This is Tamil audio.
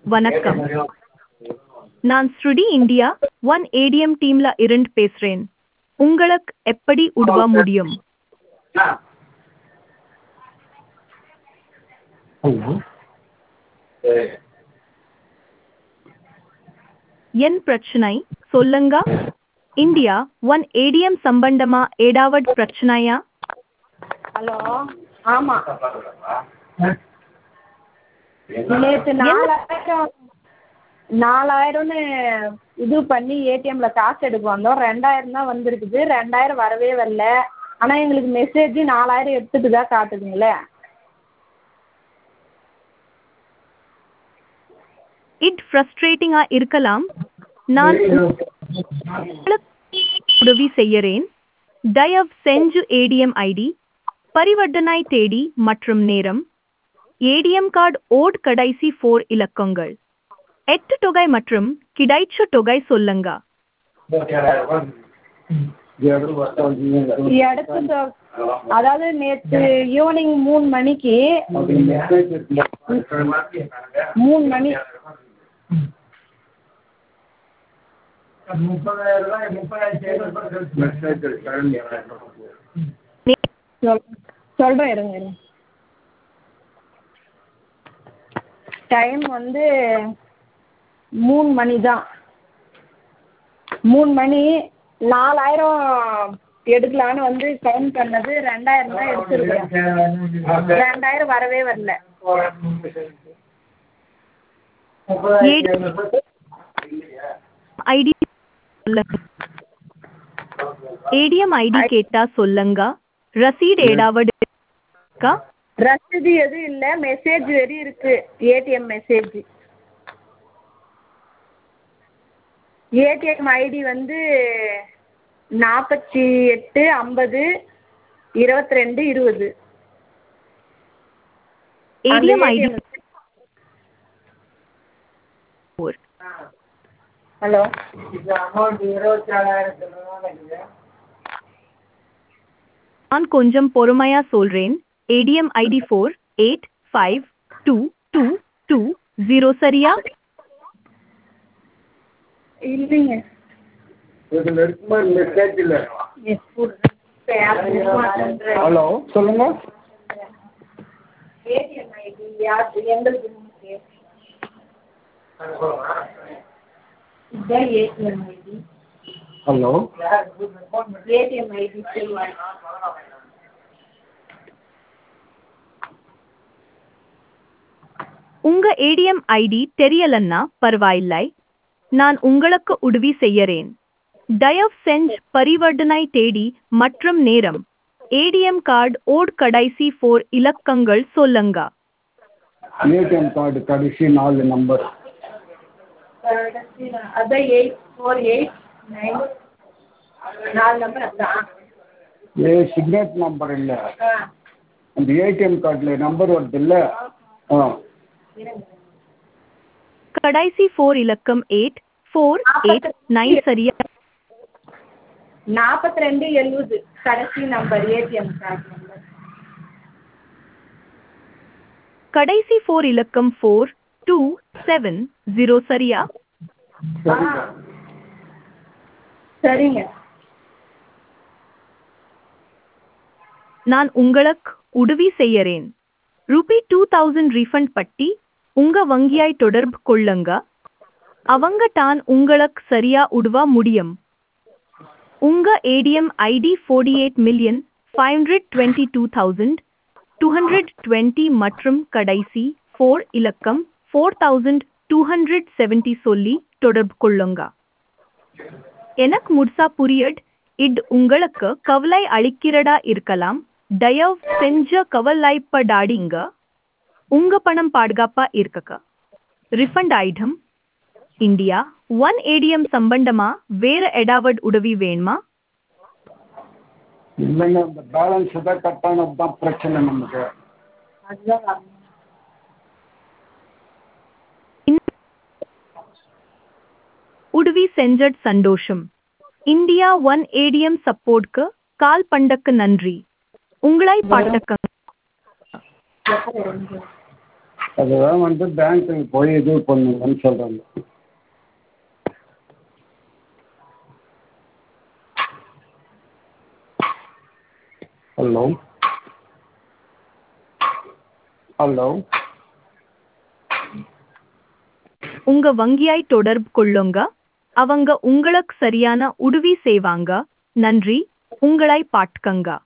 வணக்கம் நான் ஸ்ருடி இந்தியா ஒன் ஏடிஎம் டீம்ல இருந்து பேசுறேன் உங்களுக்கு எப்படி உதவ முடியும் ஹலோ என் பிரச்சனை சொல்லுங்க இந்தியா ஒன் ஏடிஎம் சம்பந்தமா ஏதாவது பிரச்சனையா ஹலோ ஆமாம் நேற்று நாலாயிரம் நாலாயிரம்னு இது பண்ணி ஏடிஎம்ல காசு எடுக்க வந்தோம் ரெண்டாயிரம் தான் வந்திருக்குது ரெண்டாயிரம் வரவே வரல ஆனால் எங்களுக்கு மெசேஜ் நாலாயிரம் எடுத்துட்டு தான் காட்டுதுங்களே இட் ஃப்ரஸ்ட்ரேட்டிங்கா இருக்கலாம் நான் உங்களுக்கு உதவி செய்யறேன் தயவு செஞ்சு ஏடிஎம் ஐடி பரிவர்த்தனை தேதி மற்றும் நேரம் ஏடிஎம் கார்டு ஓட் கடைசி ஃபோர் இலக்கங்கள் எட்டு தொகை மற்றும் கிடைச்ச தொகை சொல்லுங்க எடுத்து அதாவது நேற்று ஈவினிங் மூணு மணிக்கு மூணு மணி சொல் சொல்கிறேன் இருங்க இருங்க டைம் வந்து மூணு மணி தான் மூணு மணி நாலாயிரம் எடுக்கலான்னு வந்து கவுண்ட் பண்ணது ரெண்டாயிரம் தான் எடுத்துருக்கேன் ரெண்டாயிரம் வரவே வரல ஐடி ஏடிஎம் ஐடி கேட்டா சொல்லுங்க ரசீட் ஏடாவது இருக்கா? ரசீது எதுவும் இல்லை மெசேஜ் வெறி இருக்கு ஏடிஎம் மெசேஜ் ஏடிஎம் ஐடி வந்து நாற்பத்தி எட்டு ஐம்பது இருபத்தி ரெண்டு இருபது ஏடிஎம் ஐடி ஹலோ நான் கொஞ்சம் பொறுமையா சொல்றேன் ATM ID four eight five two two two zero சரியா இல்லைங்க ஹலோ சொல்லுங்க ஏடிஎம் ஐடி யார் எங்களுக்கு இதுதான் ATM ID hello ATM ID சொல்லுவாங்க உங்க ஏடிஎம் ஐடி தெரியலன்னா பரவாயில்லை நான் உங்களுக்கு உதவி செய்யறேன் தயவு செஞ்சு பரிவர்த்தனை தேதி மற்றும் நேரம் ஏடிஎம் கார்டு ஓட் கடைசி ஃபோர் இலக்கங்கள் சொல்லுங்க ஏடிஎம் கார்டு கடைசி நாலு நம்பர் அதான் எயிட் ஃபோர் எயிட் நைன் நாலு நம்பர் அதான் ஏ சிக்னேட் நம்பர் இல்லை ஆ அந்த ஏடிஎம் கார்டில் நம்பர் வருது இல்லை ஆ கடைசி ஃபோர் இலக்கம் எயிட் ஃபோர் எயிட் நைன் சரியா நாற்பத்தி ரெண்டு எழுபது கடைசி நம்பர் ஏடிஎம் கார்டு நம்பர் கடைசி ஃபோர் இலக்கம் ஃபோர் டூ செவன் ஜீரோ சரியா ஆ சரிங்க நான் உங்களுக்கு உதவி செய்யறேன் ரூபி டூ தௌசண்ட் ரீஃபண்ட் பட்டி உங்க வங்கியாய் தொடர்பு கொள்ளுங்க அவங்க தான் உங்களுக்கு சரியா உதவ முடியும் உங்க ATM ID forty eight million five hundred twenty two thousand two hundred twenty மற்றும் கடைசி ஃபோர் இலக்கம் four thousand two hundred seventy சொல்லி தொடர்பு கொள்ளுங்க எனக்கு முழுசா புரியட் இட் உங்களுக்கு கவலை அளிக்கிறதா இருக்கலாம் தயவு செஞ்ச கவலைப்படாதீங்க உங்க பணம் பாதுகாப்பா இருக்கக்க refund item India one ATM சம்பந்தமா வேற ஏதாவது உதவி வேணுமா இல்லைங்க அந்த பேலன்ஸ் தான் கட் ஆனது தான் பிரச்சனை நமக்கு அதுதான் உதவி செஞ்சட் சந்தோஷம் இந்தியா ஒன் ஏடிஎம் சப்போர்ட்க்கு கால் பண்டக்கு நன்றி உங்களை பாட்டக்க அதுதான் வந்து பேங்க்குக்கு போய் இது பண்ணுங்கன்னு சொல்கிறாங்க ஹலோ ஹலோ உங்க வங்கியாய் தொடர்பு கொள்ளுங்க அவங்க உங்களுக்கு சரியான உதவி செய்வாங்க நன்றி உங்களை பாட்கங்க